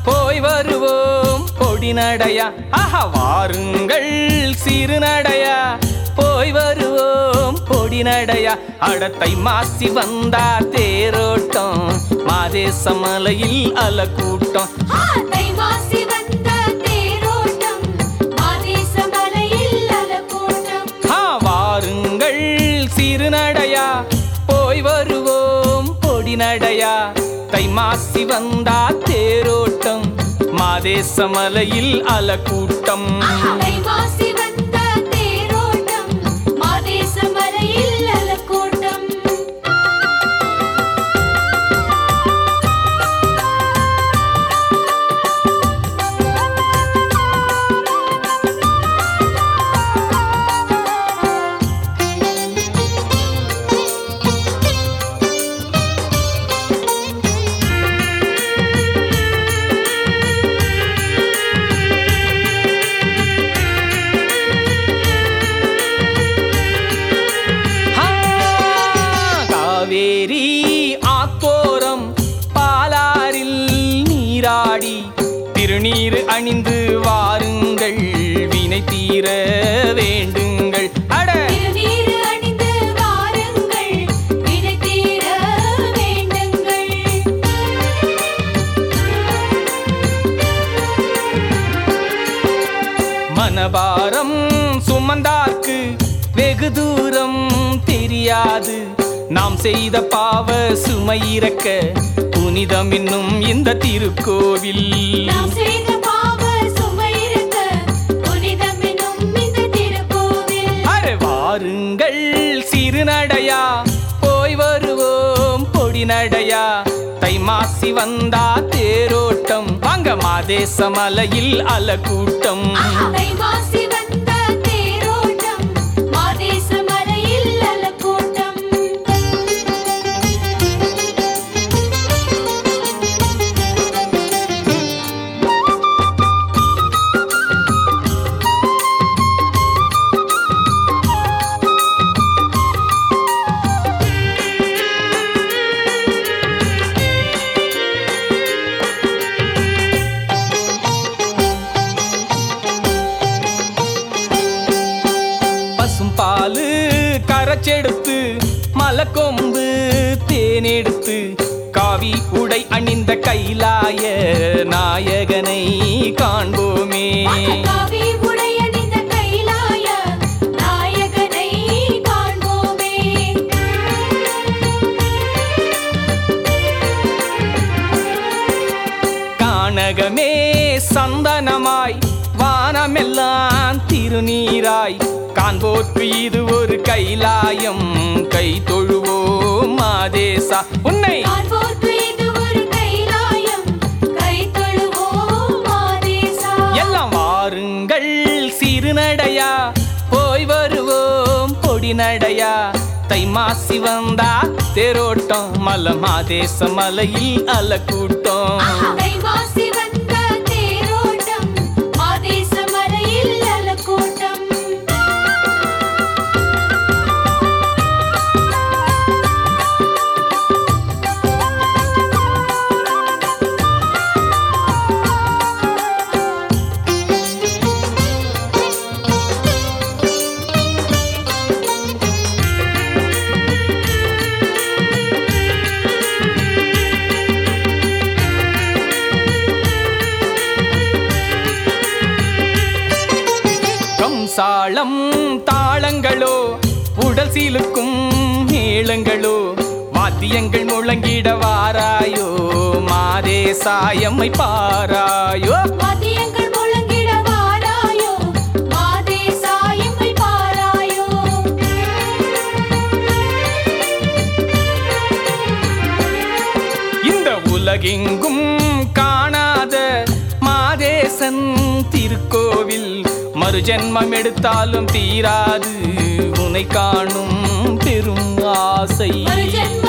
போய் வருவோம் பொடி நடையா ஆஹா வாருங்கள் சிறு நடையா போய் வருவோம் பொடி நடையா அடத்தை மாசி வந்தா தேரோட்டம் மாதேச மலையில் அல கூட்டம் தை மாசி வந்த தேரோட்டம் மாதேச மலையில் அலக்கூட்டம் ஆ வாருங்கள் சிறு நடையா போய் வருவோம் பொடி நடையா தை மாசி வந்தா தேரோட்டம் மாதேச மலையில் அல கூட்டம் தை மாசி வந்த தேரோட்டம் மாதேச மலையில் அலக்கூட்டம் ஆ, காவேரி ஆத்தோரம் பாலாரில் நீராடி திருநீர் அணிந்து வாருங்கள் வினை தீர வேண்டுங்கள் அட திருநீறு அணிந்து வாருங்கள் வினை தீர வேண்டுங்கள் மனபாரம் சுமந்தார்க்கு வெகு தூரம் தெரியாது நாம் செய்த பாவ சுமையிறக்க புனிதம் என்னும் இந்த திருக்கோவில் நாம் செய்த பாவ சுமையிருக்க புனிதம் எனும் இந்த திருக்கோவில் அरे வாருங்கள் சிறு நடையா போய் வருவோம் பொடி நடையா தை மாசி வந்தா தேரோட்டம் வாங்க மாதேச மலையில் அல கூட்டம் தை மாசி வந்த தேரோட்டம் மாதேச மலையில் அலக்கூட்டம் பசும் பாலு கரைச்செடுத்து மலக்கொம்பு தேனெடுத்து காவி உடை அணிந்த கைலாய நாயகனை காண்போமே காவி உடையணிந்த கைலாய நாயகனை காண்போமே கானகமே சந்தனமாய் வானமெல்லாம் திருநீராய் காண்போர்க்கு இது ஒரு கைலாயம் கை தொழுவோம் மாதேசா உன்னை காண்போர்க்கு இது ஒரு கைலாயம் கை தொழுவோம் மாதேசா எல்லாம் வாருங்கள் சிறு நடையா போய் வருவோம் பொடி நடையா தை மாசி வந்தா தேரோட்டம் மல மாதேச மலையில் அல கூட்டம் தை மாசி வந்த தேரோட்டம் மாதேச மலையில் அலக்கூட்டம் கம்சாளம் தாளங்களோ உடல் சீலுக்கும் மேளங்களோ வாத்தியங்கள் முழங்கிட வாராயோ மாதே சாயம்மை பாராயோ மதியங்கள் முழங்கிட வாராயோ மாதேசா எம்மை பாராயோ இந்த உலகெங்கும் காணாத மாதேசன் திருக்கோவில் மறுஜென்மம் எடுத்தாலும் தீராது உனை காணும் பெரும் ஆசை ஒரு ஜென்ம